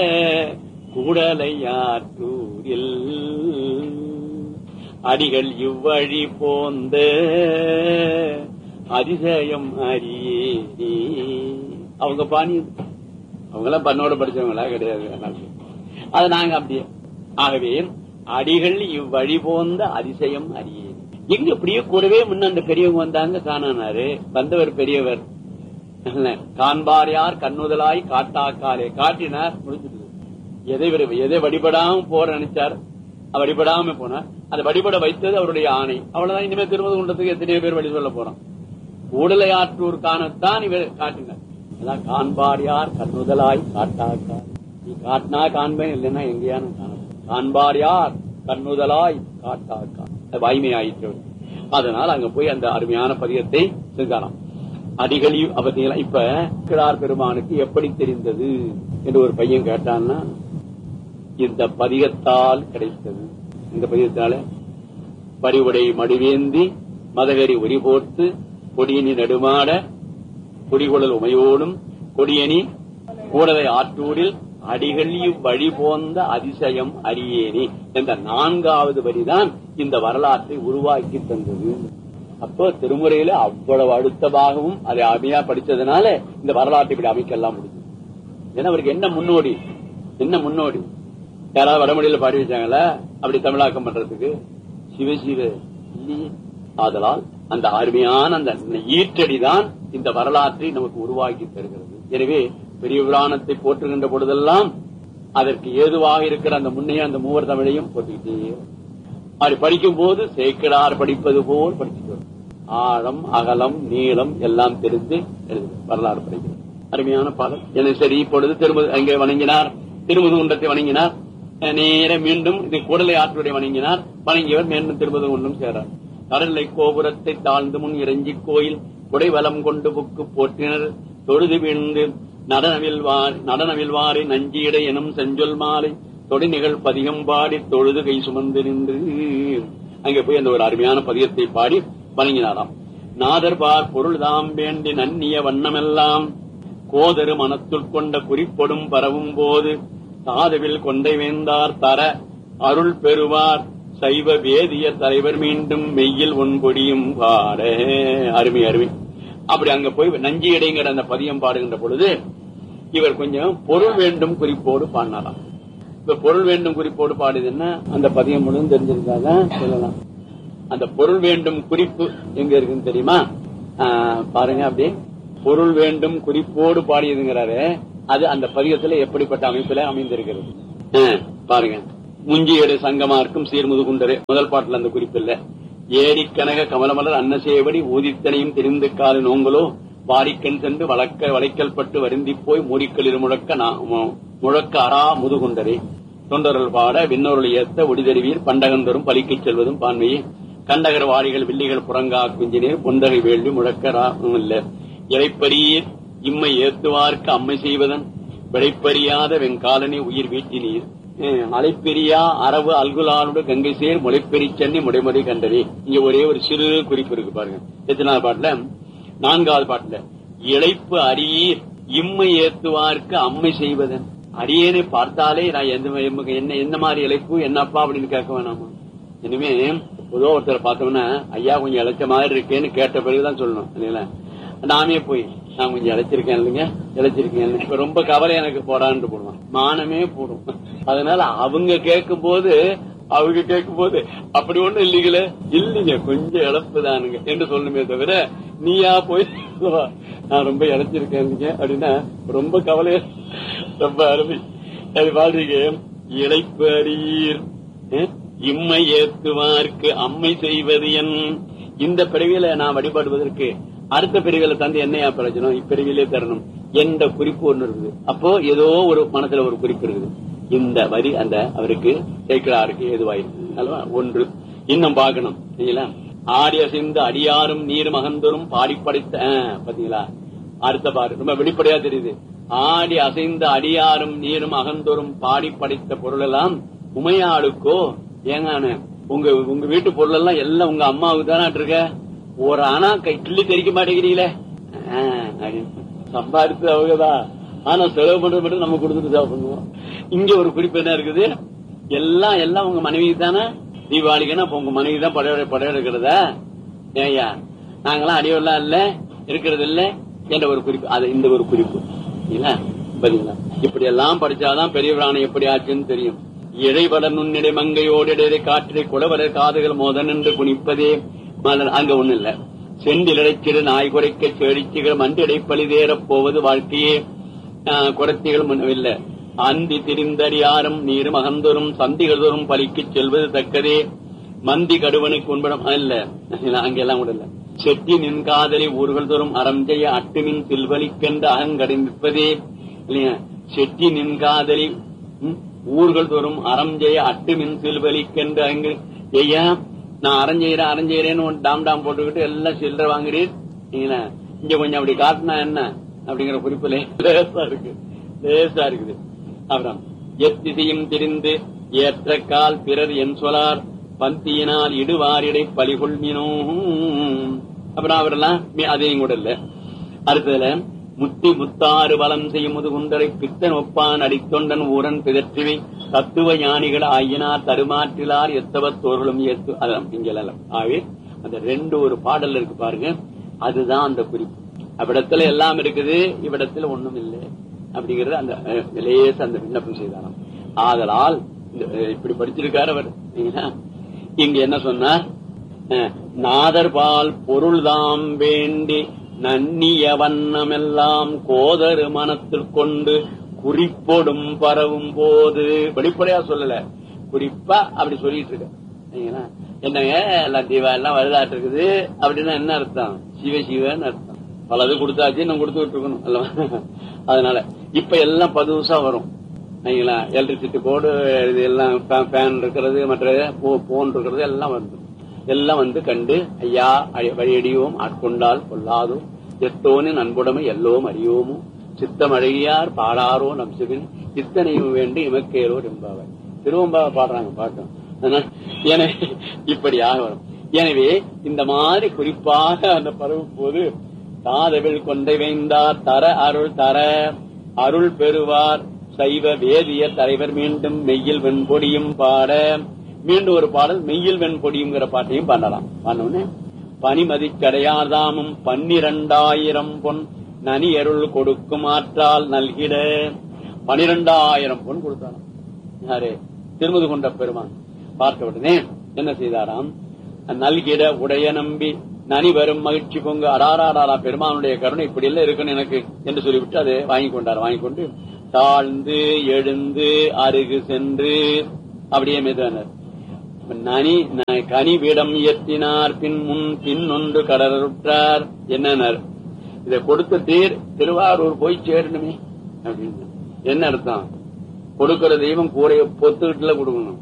கூடலையாற்றூரில் அடிகள் இவ்வழி போந்த அதிசயம் அறியே அவங்க பாணி அவங்க எல்லாம் பண்ணோட படிச்சவங்களா கிடையாது அது நாங்க அப்படியே ஆகவே அடிகள் இவ்வழி போந்த அதிசயம் அறியே எங்க இப்படியே கூடவே முன்ன அந்த பெரியவங்க வந்தாங்க காணானாரு வந்தவர் பெரியவர் காண்பார் யார் கண்ணுதலாய் காட்டாக்காலே காட்டினார் முடிஞ்சது எதை விரு- எதை வழிபடாம போற நினைச்சார் வழிபடாம போனார் அதை வழிபட வைத்தது அவருடைய ஆணை அவ்வளவுதான் இனிமே திருமது குண்டத்துக்கு எத்தனையோ பேர் வழி சொல்ல போறோம் கூடலை ஆற்றூர் காணத்தான் இவர் காட்டினார் அதான் காண்பார் யார் கண்ணுதலாய் காட்டாக்கா நீ காட்டினா காண்பேன் இல்லைன்னா எங்கேயான காண காண்பார் யார் கண்ணுதலாய் காட்டாக்கா அது வாய்மை ஆயிற்று அதனால் அங்க போய் அந்த அருமையான பதியத்தை செஞ்சாராம் அடிகளையும் பார்த்தீங்களா இப்ப கிடார் பெருமானுக்கு எப்படி தெரிந்தது என்று ஒரு பையன் கேட்டான்னா இந்த பதிகத்தால் கிடைத்தது இந்த பதிகத்தால பரிவுடை மடிவேந்தி மதகரி ஒரி போர்த்து கொடியணி நடுமாட கொடிகுழல் உமையோடும் கொடியணி கூடலை ஆற்றூரில் அடிகள் வழி போந்த அதிசயம் அறியேனே என்ற நான்காவது வரிதான் இந்த வரலாற்றை உருவாக்கி தந்தது அப்போ திருமுறையில அவ்வளவு அழுத்தமாகவும் அதை அருமையா படிச்சதுனால இந்த வரலாற்றை இப்படி அமைக்கலாம் முடியும் ஏன்னா அவருக்கு என்ன முன்னோடி என்ன முன்னோடி யாராவது வடமொழியில பாடி வச்சாங்களா அப்படி தமிழாக்கம் பண்றதுக்கு சிவ சிவ இல்லையே ஆதலால் அந்த அருமையான அந்த ஈற்றடிதான் இந்த வரலாற்றை நமக்கு உருவாக்கி தருகிறது எனவே பெரிய புராணத்தை போற்றுகின்ற பொழுதெல்லாம் அதற்கு ஏதுவாக இருக்கிற அந்த முன்னைய அந்த மூவர் தமிழையும் போட்டுக்கிட்டே வரும். அப்படி படிக்கும் போது சேக்கிடார் படிப்பது போல் படிச்சுட்டு வரும். ஆழம் அகலம் நீளம் எல்லாம் தெரிந்து எழுது வரலாறு படிக்கிறது அருமையான பாடல் என சரி இப்பொழுது திருமது அங்கே வணங்கினார் திருமுதுகுன்றத்தை வணங்கினார் அஹ் நேர மீண்டும் இது கூடலை ஆற்றுடைய வணங்கினார் வணங்கியவர் மீண்டும் திருமுதுகுன்றம் சேரார் கடலை கோபுரத்தை தாழ்ந்து முன் இறஞ்சி கோயில் உடைவலம் கொண்டு புக்கு போற்றினர் தொழுது வீழ்ந்து நடனவில்வார் நடனவில்வாரை நஞ்சியடை எனும் செஞ்சொல் மாலை தொடி நிகழ் பதிகம் பாடி தொழுது கை சுமந்து நின்று அங்கே போய் அந்த ஒரு அருமையான பதிகத்தை பாடி வணங்கினாராம் நாதர்பார் பொருள் தாம் வேண்டி நன்னிய வண்ணமெல்லாம் கோதரு மனத்துள் கொண்ட குறிப்பொடும் பரவும் போது சாதுவில் கொண்டை வேந்தார் தர அருள் பெறுவார் சைவ வேதிய தலைவர் மீண்டும் மெய்யில் ஒன்பொடியும் பாட அருமை அருமை அப்படி அங்க போய் நஞ்சி இடைங்கிற அந்த பதியம் பாடுகின்ற பொழுது இவர் கொஞ்சம் பொருள் வேண்டும் குறிப்போடு பாடினாராம் இப்ப பொருள் வேண்டும் குறிப்போடு பாடுதுன்னா அந்த பதியம் முழுவதும் தெரிஞ்சிருக்காதான் சொல்லலாம் அந்த பொருள் வேண்டும் குறிப்பு எங்க இருக்குன்னு தெரியுமா ஆஹ் பாருங்க அப்படி பொருள் வேண்டும் குறிப்போடு பாடியதுங்கிறாரு அது அந்த பதிகத்துல எப்படிப்பட்ட அமைப்புல அமைந்திருக்கிறது ஆஹ் பாருங்க முஞ்சியடு சங்கமார்க்கும் சீர்முதுகுண்டரு முதல் பாட்டுல அந்த குறிப்பு இல்ல ஏரி கனக கமலமலர் அன்னசேவடி ஊதித்தனையும் தெரிந்து கால நோங்களோ வாரிக்கண் சென்று வளக்க வளைக்கல் பட்டு வருந்தி போய் மூடிக்களிர் முழக்க நா- மு- முழக்க அரா முதுகுண்டரே தொண்டர்கள் பாட விண்ணொருள் ஏத்த ஒடிதருவீர் பண்டகந்தரும் பலிக்கைச் செல்வதும் பான்மையே கண்டகர் வாரிகள் வில்லிகள் புறங்கா குஞ்சினீர் பொந்தகை வேள்வி முழக்கரா இல்ல இறைப்பரியீர் இம்மை ஏத்துவார்க்கு அம்மை செய்வதன் விடைப்பறியாத வெங்காலனி உயிர் வீட்டினீர் அஹ், அலைப்பெரியா அரவு அல்குலானோடு கங்கை சேர் முளைப்பெரி சென்னை முடைமுறை கண்டரே இங்க ஒரே ஒரு சிறு குறிப்பு இருக்கு பாருங்க எத்தனாவது பாட்டுல நான்காவது பாட்டுல இழைப்பு அரியீர் இம்மை ஏத்துவார்க்கு அம்மை செய்வதன் அரியனை பார்த்தாலே நான் எந்த எம்ம- என்ன என்ன மாதிரி இழைப்பு என்னப்பா அப்படின்னு கேட்க வேணாமா இனிமே பொதுவா ஒருத்தரை பார்த்தோம்னா ஐயா கொஞ்சம் இழைச்ச மாதிரி இருக்கேன்னு கேட்ட பிறகுதான் சொல்லணும் இல்லைங்களா நாமே போய் நான் கொஞ்சம் இழைச்சிருக்கேன் இல்லைங்க இழைச்சிருக்கேன் இப்ப ரொம்ப கவலை எனக்கு போடான்னு போடுவான் மானமே போடும் அதனால அவங்க கேட்கும் போது அவங்க கேட்கும் போது அப்படி ஒண்ணும் இல்லைங்களே இல்லைங்க கொஞ்சம் இழப்பு தானுங்க என்று சொல்லணுமே தவிர நீயா போய் சொல்லுவா, நான் ரொம்ப இழைச்சிருக்கேன் இல்லைங்க அப்படின்னா ரொம்ப கவலையா ரொம்ப அருமை அது பாருங்க இழைப்பு அறியீர் அஹ், இம்மை ஏத்துவார்க்கு அம்மை செய்வது என் இந்த பிறவியில நான் வழிபடுவதற்கு அடுத்த பிரிவில தந்து என்னையா பிரயோஜனம் இப்பிரிவிலே தரணும் என்ற குறிப்பு ஒண்ணு இருக்குது அப்போ ஏதோ ஒரு மனசுல ஒரு குறிப்பு இருக்குது இந்த வரி அந்த அவருக்கு சேர்க்கிறாருக்கு ஏதுவாயிருக்கு அல்லவா ஒன்று இன்னும் பார்க்கணும் சரிங்களா ஆடி அசைந்து அடியாரும் நீரும் அகந்தரும் பாடி படைத்த ஆஹ், பாத்தீங்களா அடுத்த பாரு ரொம்ப வெளிப்படையா தெரியுது ஆடி அசைந்த அடியாரும் நீரும் அகந்தோறும் பாடி படைத்த பொருள் எல்லாம் உமையாளுக்கோ ஏங்கான உங்க உங்க வீட்டு பொருள் எல்லாம் எல்லாம் உங்க அம்மாவுக்கு தானே இருக்க ஒரு ஆனா கை கிள்ளி தெரிக்க மாட்டேங்கிறீங்களே ஆ, அப்படின்னு. சம்பாதித்து அவங்கதான் ஆனா செலவு பண்றது மட்டும் நம்ம கொடுத்துட்டு செலவு பண்ணுவோம் இங்க ஒரு குறிப்பு என்ன இருக்குது எல்லாம் எல்லாம் உங்க மனைவி தானே தீபாவளிக்குன்னா அப்ப உங்க மனைவி தான் படம் படம் எடுக்கிறதா ஏய்யா நாங்கெல்லாம் அடியெல்லாம் இல்ல இருக்கிறது இல்ல என்ற ஒரு குறிப்பு அது இந்த ஒரு குறிப்பு இல்ல பாத்தீங்களா இப்படி எல்லாம் படிச்சாதான் பெரிய பிராணம் எப்படி ஆச்சுன்னு தெரியும் இடைவட நுண்ணிடை மங்கையோடு இடையை காற்றிடை குலவரர் காதுகள் மோதன் என்று குனிப்பதே மலர் அங்க ஒண்ணு இல்ல செந்திலடைச்சிடு நாய் குறைக்க செடிச்சுகள் மண்டிடை பழிதேறப் போவது வாழ்க்கையே ஆஹ், குறைத்திகள் முன்ன- இல்ல அந்தி திரிந்தறியாரும் நீரும் அகந்தோறும் சந்திகள் தோறும் பலிக்குச் செல்வது தக்கதே மந்தி கடுவனுக்கு உண்படம் இல்ல அங்கெல்லாம் கூட இல்ல செட்டி நின் காதலி ஊர்கள் தோறும் அறம் செய்ய அட்டுமின் சில்வலிக்கென்று அகங்கடை நிற்பதே இல்லையா செட்டி நின் காதலி ம், ஊர்கள் தோறும் அறம் செய்ய அட்டுமின் சில்வலிக்கென்று அங்கு ஐயா நான் அறம் செய்யறேன் அறம் செய்யறேன்னு ஒரு டாம் டாம் போட்டுக்கிட்டு எல்லாம் சில்லற வாங்குறீர் நீங்களா இங்க கொஞ்சம் அப்படி காட்டினா என்ன அப்படிங்கிற குறிப்புல லேசா இருக்கு லேசா இருக்குது அப்புறம் எத்திசையும் தெரிந்து ஏற்ற கால் பிறர் என் சொலார் பந்தியினால் இடுவாரிடை பலிகொள்மினோ அப்புறம் அவரெல்லாம் மீ- அதையும் கூட இல்ல அடுத்ததுல முத்தி முத்தாறு வலம் செய்யும் முதுகுண்டரை பித்தன் ஒப்பான் அடித்தொண்டன் ஊரன் பிதற்றுவை தத்துவ ஞானிகள் ஆயினார் தருமாற்றிலார் எத்தவத்தோர்களும் ஏத்து அதான் இங்க இல்ல ஆகவே அந்த ரெண்டு ஒரு பாடல் இருக்கு பாருங்க அதுதான் அந்த குறிப்பு அவ்விடத்துல எல்லாம் இருக்குது இவ்விடத்துல ஒண்ணும் இல்லை அப்படிங்கறது அந்த அஹ், லேச அந்த விண்ணப்பம் செய்தாராம் ஆதலால் இந்த, அஹ், இப்படி படிச்சிருக்காரு அவர் சரிங்களா? இங்க என்ன சொன்னார் அஹ், நாதர்பால் பொருள்தாம் வேண்டி நன்னிய வண்ணமெல்லாம் கோதரு மனத்தில் கொண்டு குறிப்பொடும் பரவும் போது வெளிப்படையா சொல்லல குறிப்பா அப்படி சொல்லிட்டு இருக்க சரிங்களா? என்னங்க எல்லாம் தீபா எல்லாம் வருதாட்டு இருக்குது அப்படின்னா என்ன அர்த்தம் சிவ சிவன்னு அர்த்தம் பலது கொடுத்தாச்சு நம்ம கொடுத்துட்டு இருக்கணும் அல்லவா அதனால இப்ப எல்லாம் பதுசா வரும் சரிங்களா எலக்ட்ரிசிட்டி போர்டு இது எல்லாம் ஃபேன் இருக்கிறது மற்ற போன் இருக்கிறது எல்லாம் வந்து எல்லாம் வந்து கண்டு ஐயா அழி- வழியடியோம் ஆட்கொண்டால் கொள்ளாதோ எத்தோனின் அன்புடைமை எல்லோம் அறியோமோ சித்தம் அழகியார் பாடாரோ நம் சிவன் இத்தனையும் வேண்டி இமக்கேரோ என்பாவை திருவம்பாவை பாடுறாங்க பாட்டம் அதனால எனவே இப்படியாக வரும் எனவே இந்த மாதிரி குறிப்பாக அந்த பரவும் போது தாதவில் கொண்டை வைந்தார் தர அருள் தர அருள் பெறுவார் சைவ வேதிய தலைவர் மீண்டும் மெய்யில் வெண்பொடியும் பாட மீண்டும் ஒரு பாடல் மெய்யில் வெண்பொடியுங்கிற பாட்டையும் பண்ணலாம் பண்ணோன்னு பனிமதிக்கடையாதாமும் பன்னிரண்டாயிரம் பொன் நனி அருள் கொடுக்கும் ஆற்றால் நல்கிட பனிரெண்டாயிரம் பொன் கொடுத்தாராம் யாரு திருமது கொண்ட பெருமான் பார்த்த உடனே என்ன செய்தாராம் நல்கிட உடைய நம்பி நனி வரும் மகிழ்ச்சி பொங்கு அடாராடாரா பெருமானுடைய கருணை இப்படி எல்லாம் இருக்குன்னு எனக்கு என்று சொல்லிவிட்டு அதை வாங்கி கொண்டார் வாங்கி கொண்டு தாழ்ந்து எழுந்து அருகு சென்று அப்படியே மெதுவானார் நனி ந- கனிவிடம் இயற்றினார் பின் முன் பின் ஒன்று கடலுற்றார் என்னன்னார் இதை கொடுத்த தேர் திருவாரூர் போய் சேரணுமே அப்படின்னு என்ன அர்த்தம் கொடுக்கிற தெய்வம் கூரைய பொத்துக்கிட்டுல கொடுக்கணும்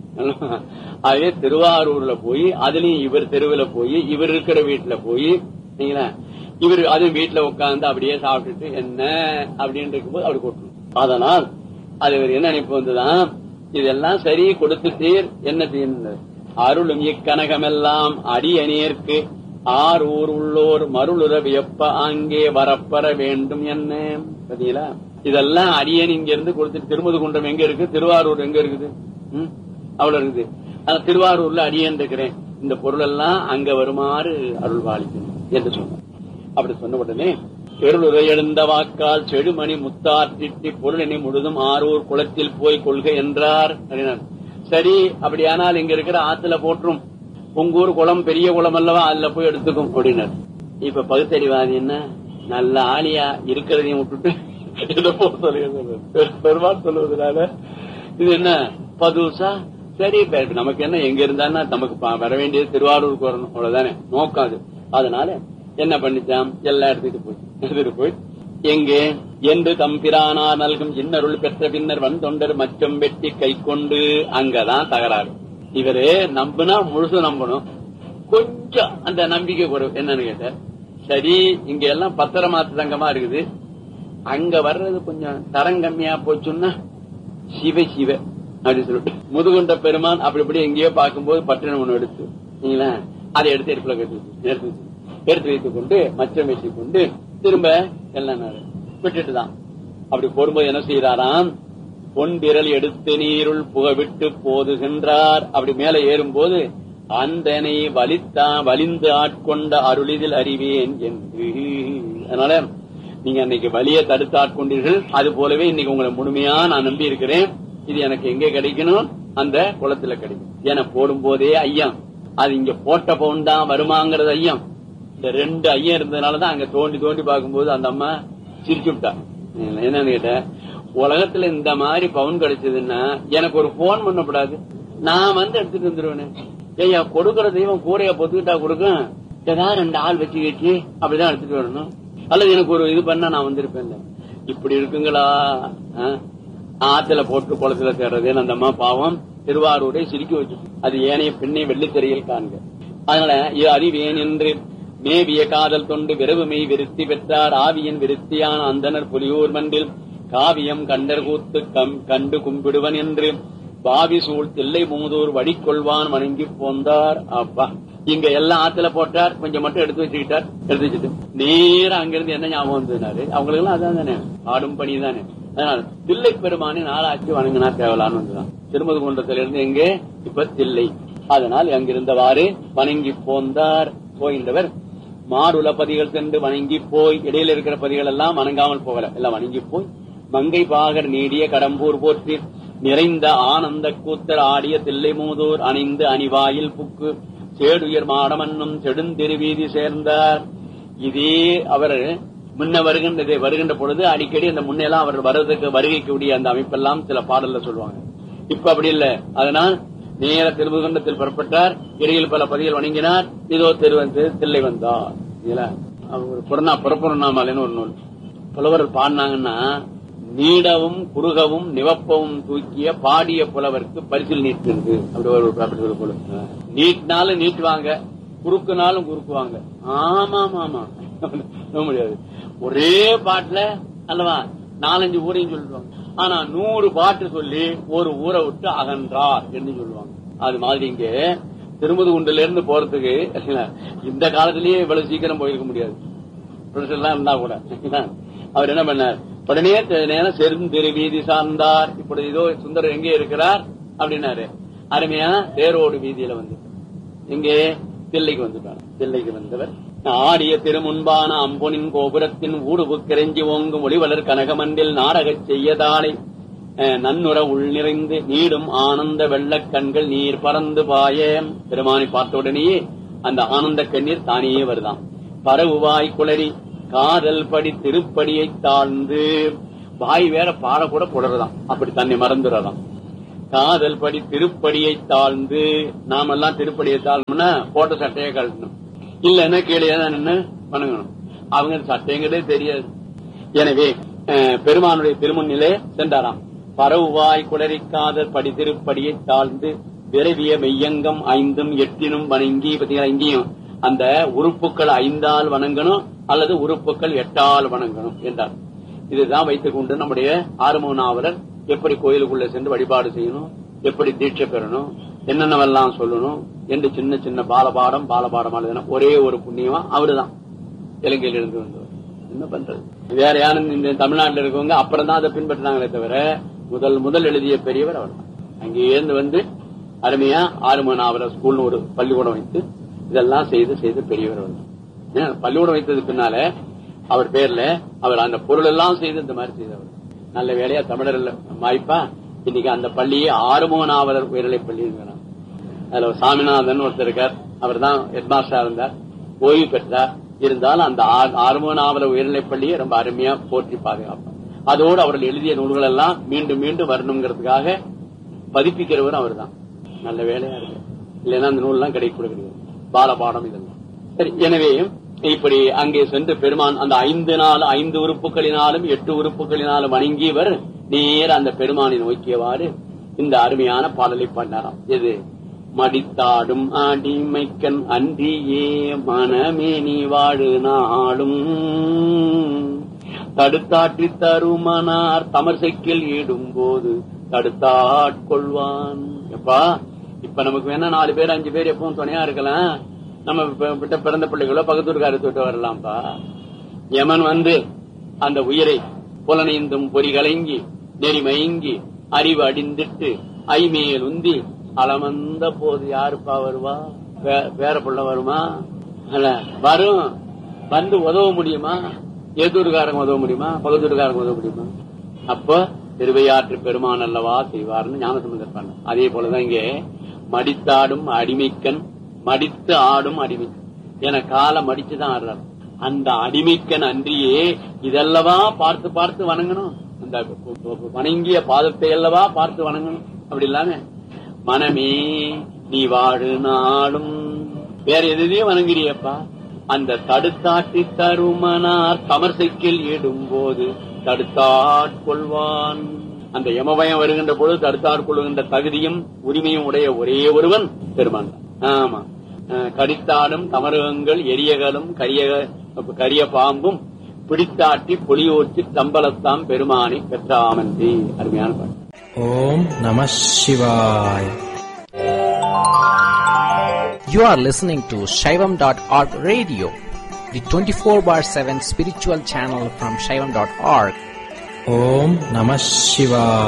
அதே திருவாரூர்ல போய் அதுலயும் இவர் தெருவுல போய் இவர் இருக்கிற வீட்டுல போய் சரிங்களா இவர் அது வீட்டுல உட்கார்ந்து அப்படியே சாப்பிட்டுட்டு என்ன அப்படின்னு இருக்கும்போது அப்படி கொட்டணும் அதனால் அது இவர் என்ன நினைப்பு வந்துதான் இதெல்லாம் சரி கொடுத்துட்டீர் என்ன செய்யணும் அருளும் இக்கனகமெல்லாம் அடியணியர்க்கு ஆர் ஊர் உள்ளோர் மருளுற வியப்ப அங்கே வரப்பெற வேண்டும் என்ன பாத்தீங்களா இதெல்லாம் அடியன் இங்க இருந்து கொடுத்துட்டு திருமது குன்றம் எங்க இருக்கு திருவாரூர் எங்க இருக்குது ம்? அவ்வளவு இருக்குது ஆனா திருவாரூர்ல அடியன் இருக்கிறேன் இந்த பொருள் எல்லாம் அங்க வருமாறு அருள் பாலிக்கணும் என்று சொன்னார் அப்படி சொன்ன உடனே பெருளுரை எழுந்த வாக்கால் செடுமணி முத்தாற்றிட்டி பொருளினை முழுதும் ஆரூர் குளத்தில் போய் கொள்க என்றார் அப்படின்னார். சரி அப்படியானால் இங்க இருக்கிற ஆத்துல போற்றும் உங்கூர் குளம் பெரிய குளம் அல்லவா அதுல போய் எடுத்துக்கும் அப்படின்னார் இப்ப பகுத்தறிவாதி என்ன நல்ல ஆளியா இருக்கிறதையும் விட்டுட்டு இதை போ சொல்லுகிறது. பெரு- பெருமாள் சொல்லுவதனால இது என்ன பதுசா சரி இப்ப நமக்கு என்ன எங்க இருந்தான்னா நமக்கு ப- வர வேண்டியது திருவாரூருக்கு வரணும் அவ்வளவுதானே நோக்கம் அது அதனால என்ன பண்ணிச்சான் எல்லாம் எடுத்துட்டு போய் எடுத்துட்டு போய் எங்கே என்று தம்பிரானார் நல்கும் இன்னருள் பெற்ற பின்னர் வந்தொண்டர் மச்சம் வெட்டி கை கொண்டு அங்கதான் தகராறு இவரு நம்புனா முழுசும் நம்பணும் கொஞ்சம் அந்த நம்பிக்கை குறைவு என்னன்னு கேட்டார் சரி இங்க எல்லாம் பத்திரமாத்து தங்கமா இருக்குது அங்க வர்றது கொஞ்சம் தரம் கம்மியா போச்சுன்னா சிவ சிவ அப்படின்னு சொல்லிட்டு முதுகுண்ட பெருமான் அப்படி இப்படி எங்கேயோ பார்க்கும்போது பட்டினம் ஒண்ணு எடுத்து சரிங்களா அதை எடுத்து எடுப்புல கட்டி வச்சு- எடுத்து வச்சு- எடுத்து வைத்துக் கொண்டு மச்சம் வச்சுக் கொண்டு திரும்ப எல்லாம் நாடு விட்டுட்டு தான் அப்படி போடும்போது என்ன செய்யறாராம் பொன் விரல் எடுத்து நீருள் புகவிட்டு போது சென்றார் அப்படி மேல ஏறும்போது அந்தனை வலித்தா வலிந்து ஆட்கொண்ட அருளிதில் அறிவேன் என்று அதனால நீங்க அன்னைக்கு வலிய தடுத்து ஆட்கொண்டீர்கள் அது போலவே இன்னைக்கு உங்களை முழுமையா நான் நம்பி இருக்கிறேன் இது எனக்கு எங்க கிடைக்கணும் அந்த குளத்துல கிடைக்கும் என போடும் போதே ஐயம் அது இங்க போட்ட பவுன் தான் வருமாங்கிறது ஐயம் இந்த ரெண்டு ஐயம் இருந்ததுனாலதான் அங்க தோண்டி தோண்டி பார்க்கும்போது அந்த அம்மா சிரிச்சு விட்டா என்னன்னு கேட்டேன் உலகத்துல இந்த மாதிரி பவுன் கிடைச்சதுன்னா எனக்கு ஒரு போன் பண்ணக்கூடாது நான் வந்து எடுத்துட்டு வந்துருவேன் ஐயா கொடுக்கற தெய்வம் கூரைய பொத்துக்கிட்டா கொடுக்கும் ஏதாவது ரெண்டு ஆள் வச்சு வச்சு அப்படிதான் எடுத்துட்டு வரணும் அல்லது எனக்கு ஒரு இது பண்ணா நான் வந்திருப்பேன் இப்படி இருக்குங்களா ஆ? ஆத்துல போட்டு குளத்துல தேடுறதுன்னு அந்த அம்மா பாவம் திருவாரூரை சிரிக்க வச்சு அது ஏனைய பெண்ணை வெள்ளித்திரையில் காண்க அதனால இது அறிவேன் என்று மேவிய காதல் தொண்டு விரவுமை விருத்தி பெற்றார் ஆவியின் விருத்தியான அந்தனர் புலியூர் மன்றில் காவியம் கண்டர் கூத்து கம் கண்டு கும்பிடுவன் என்று பாவி சூழ் தில்லை மூதூர் வடிக்கொள்வான் வணங்கி போந்தார் அப்பா இங்க எல்லாம் ஆத்துல போட்டார் கொஞ்சம் மட்டும் எடுத்து வச்சுக்கிட்டார் எடுத்து வச்சுட்டு நேரா அங்கிருந்து என்ன ஞாபகம் வந்ததுனாரு அவங்களுக்கு எல்லாம் அதான் தானே ஆடும் பணி தானே அதனால தில்லை பெருமானி நாளாச்சு வணங்கினா தேவலான்னு வந்துதான் திருமது குன்றத்திலிருந்து இருந்து எங்கே இப்ப தில்லை அதனால் அங்கிருந்தவாறு வணங்கி போந்தார் போகின்றவர் மாடுல பதிகள் சென்று வணங்கி போய் இடையில இருக்கிற பதிகள் எல்லாம் வணங்காமல் போகல எல்லாம் வணங்கி போய் மங்கை பாகர் நீடிய கடம்பூர் போற்றி நிறைந்த ஆனந்த கூத்தர் ஆடிய தில்லை மூதூர் அணிந்து அணிவாயில் புக்கு சேடுயர் மாடமன்னும் செடுந்திருவீதி சேர்ந்தார் இதே அவர் முன்ன வருகின்ற வருகின்ற பொழுது அடிக்கடி அந்த முன்னெல்லாம் அவர் வருவதற்கு வருகைக்கு உடைய அந்த அமைப்பெல்லாம் சில பாடல்ல சொல்லுவாங்க இப்ப அப்படி இல்ல அதனால் நேர திருமுகண்டத்தில் புறப்பட்டார் இடையில் பல பதிகள் வணங்கினார் இதோ திருவந்து தில்லை வந்தார் இல்ல ஒரு புறநா புறப்புறநாமலைன்னு ஒரு நூல் புலவர் பாடினாங்கன்னா நீடவும் குறுகவும் நிவப்பவும் தூக்கிய பாடிய புலவருக்கு பரிசில் நீட்டுறது அப்படி ஒரு அப்படி ஒரு புலவர் நீட்டினாலும் நீட்டுவாங்க குறுக்குனாலும் குறுக்குவாங்க ஆமா ஆமா ஆமா நம்ப முடியாது ஒரே பாட்டுல அல்லவா நாலஞ்சு ஊரையும் சொல்லுவாங்க ஆனா நூறு பாட்டு சொல்லி ஒரு ஊரை விட்டு அகன்றார் என்று சொல்லுவாங்க அது மாதிரி இங்க திருமுதுகுண்டுல இருந்து போறதுக்கு இந்த காலத்திலேயே இவ்வளவு சீக்கிரம் போயிருக்க முடியாது எல்லாம் இருந்தா கூட அவர் என்ன பண்ணார் உடனே நேரம் செருந்திரு வீதி சார்ந்தார் இப்படி இதோ சுந்தரர் எங்கே இருக்கிறார் அப்படின்னாரு அருமையா தேரோடு வீதியில வந்து எங்கே தில்லைக்கு வந்துட்டார் தில்லைக்கு வந்தவர் ஆடிய திருமுன்பான அம்பொனின் கோபுரத்தின் ஊடுபு கிரஞ்சி ஓங்கும் ஒளிவலர் கனகமண்டில் நாடகச் செய்யதாலை நன்னுற உள் நிறைந்து நீடும் ஆனந்த வெள்ளக் கண்கள் நீர் பறந்து பாய பெருமானை பார்த்த உடனேயே அந்த ஆனந்த கண்ணீர் தானே வருதாம் பரவுவாய் குளறி காதல் படி திருப்படியை தாழ்ந்து வாய் வேற பாட கூட புலறதாம் அப்படி தன்னை மறந்துடுறதாம் காதல் படி திருப்படியை தாழ்ந்து நாமெல்லாம் திருப்படியை தாழ்ந்தோம்னா போட்ட சட்டையை கழட்டணும் இல்லன்னா கீழே தான் நின்று வணங்கணும் அவங்க சட்டைங்கிறதே தெரியாது எனவே பெருமானுடைய திருமுன்னிலே சென்றாராம் பரவுவாய் குளறிக்காதல் படி திருப்படியை தாழ்ந்து விரவிய மெய்யங்கம் ஐந்தும் எட்டினும் வணங்கி பாத்தீங்களா இங்கேயும் அந்த உறுப்புகள் ஐந்தால் வணங்கணும் அல்லது உறுப்புகள் எட்டால் வணங்கணும் என்றார் இதுதான் வைத்துக் கொண்டு நம்முடைய ஆறுமுக நாவலர் எப்படி கோயிலுக்குள்ள சென்று வழிபாடு செய்யணும் எப்படி தீட்சை பெறணும் என்னென்னவெல்லாம் சொல்லணும் என்று சின்ன சின்ன பாலபாடம் பாலபாடம் எழுதின ஒரே ஒரு புண்ணியமா அவருதான் இலங்கையில் இருந்து வந்தவர் என்ன பண்றது வேற யாரும் இந்த தமிழ்நாட்டில் இருக்கவங்க அப்புறம் தான் அதை பின்பற்றினாங்களே தவிர முதல் முதல் எழுதிய பெரியவர் அவர் தான் அங்கேருந்து வந்து அருமையா ஆறுமுக நாவலர் ஸ்கூல்னு ஒரு பள்ளிக்கூடம் வைத்து இதெல்லாம் செய்து செய்து பெரியவர் அவர் பள்ளிக்கூடம் வைத்தது பின்னால அவர் பேர்ல அவர் அந்த பொருள் எல்லாம் செய்து இந்த மாதிரி செய்தவர் நல்ல வேலையா தமிழர் வாய்ப்பா இன்னைக்கு அந்த பள்ளியே ஆறுமுக நாவலர் உயர்நிலை பள்ளி அதுல சாமிநாதன் ஒருத்தர் இருக்கார் அவர் தான் ஹெட்மாஸ்டரா இருந்தார் ஓய்வு பெற்றார் இருந்தாலும் அந்த ஆறுமுக நாவலர் உயர்நிலை பள்ளியை ரொம்ப அருமையா போற்றி பாதுகாப்பார் அதோடு அவர்கள் எழுதிய நூல்கள் எல்லாம் மீண்டும் மீண்டும் வரணுங்கிறதுக்காக பதிப்பிக்கிறவரும் அவர் தான் நல்ல வேலையா இருக்கு இல்லைன்னா அந்த நூல் எல்லாம் கிடைக்க கிடையாது பாலபாடம் இதெல்லாம் சரி எனவே இப்படி அங்கே சென்று பெருமான் அந்த ஐந்து நாள் ஐந்து உறுப்புகளினாலும் எட்டு உறுப்புகளினாலும் வணங்கியவர் நேர அந்த பெருமானை நோக்கியவாறு இந்த அருமையான பாடலை பாடினாராம் எது மடித்தாடும் அடிமைக்கன் அன்றியே மனமே நீ வாழு நாளும் தடுத்தாற்றி தருமனார் தமர்சைக்கில் ஈடும் போது தடுத்தாட்கொள்வான் எப்பா இப்ப நமக்கு வேணா நாலு பேர் அஞ்சு பேர் எப்பவும் துணையா இருக்கலாம் நம்ம விட்ட பிறந்த பிள்ளைகளோ பக்கத்தூர்கார தொட்டு வரலாம்ப்பா யமன் வந்து அந்த உயிரை புலனைந்தும் பொறி கலங்கி நெறிமயங்கி அறிவு அடிந்திட்டு ஐமேல் உந்தி அலமந்த போது யாருப்பா வருவா வே- வேற புள்ள வருமா அல்ல வரும் வந்து உதவ முடியுமா எதிர்காரங்க உதவ முடியுமா பகுதூர்காரங்க உதவ முடியுமா அப்ப திருவையாற்று பெருமான் அல்லவா செய்வார்னு ஞானசம்பந்தர் பண்ண அதே போலதான் இங்கே மடித்தாடும் அடிமைக்கன் மடித்து ஆடும் அடிமைக்கன் என காலை மடிச்சுதான் ஆடுறார் அந்த அடிமைக்கன் அன்றியே இதல்லவா பார்த்து பார்த்து வணங்கணும் அந்த வணங்கிய பாதத்தை அல்லவா பார்த்து வணங்கணும் அப்படி இல்லாம மனமே நீ வாழு நாளும் வேற எதையும் வணங்குறியப்பா அந்த தடுத்தாட்டி தருமனார் தமர்சைக்கில் இடும்போது தடுத்தாட்கொள்வான் அந்த யமபயம் வருகின்ற பொழுது தடுத்தாட்கொள்கின்ற தகுதியும் உரிமையும் உடைய ஒரே ஒருவன் பெருமான் தான். ஆமா அஹ் கடித்தாடும் தமரகங்கள் எரியகலும் கரிய கரிய பாம்பும் பிடித்தாட்டி பொலியோச்சி தம்பலத்தாம் பெருமானை பெற்றாமன்றி அருமையான பாட்டு ஓம் நம சிவாய் You are listening to Shaivam.org radio, the 24 bar 7 spiritual channel from Shaivam.org. ஓம் நம சிவாய்